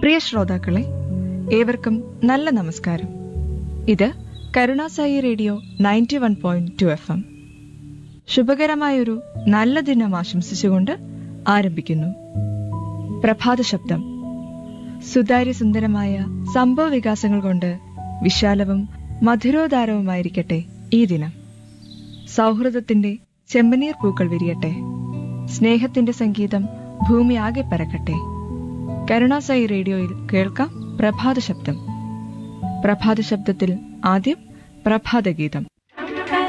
പ്രിയ ശ്രോതാക്കളെ ഏവർക്കും നല്ല നമസ്കാരം ഇത് കരുണാസായി radio ninety one point two F M ശുഭകരമായൊരു നല്ല ദിനം ആശംസിച്ചുകൊണ്ട് ആരംഭിക്കുന്നു പ്രഭാത ശബ്ദം സുതാര്യ സുന്ദരമായ സംഭവ വികാസങ്ങൾ കൊണ്ട് വിശാലവും മധുരോദാരവുമായിരിക്കട്ടെ ഈ ദിനം സൗഹൃദത്തിന്റെ ചെമ്പനീർ പൂക്കൾ വിരിയട്ടെ സ്നേഹത്തിന്റെ സംഗീതം ഭൂമി ആകെ പരക്കട്ടെ കരുണാസായി റേഡിയോയിൽ കേൾക്കാം പ്രഭാത ശബ്ദം പ്രഭാത ശബ്ദത്തിൽ ആദ്യം പ്രഭാതഗീതം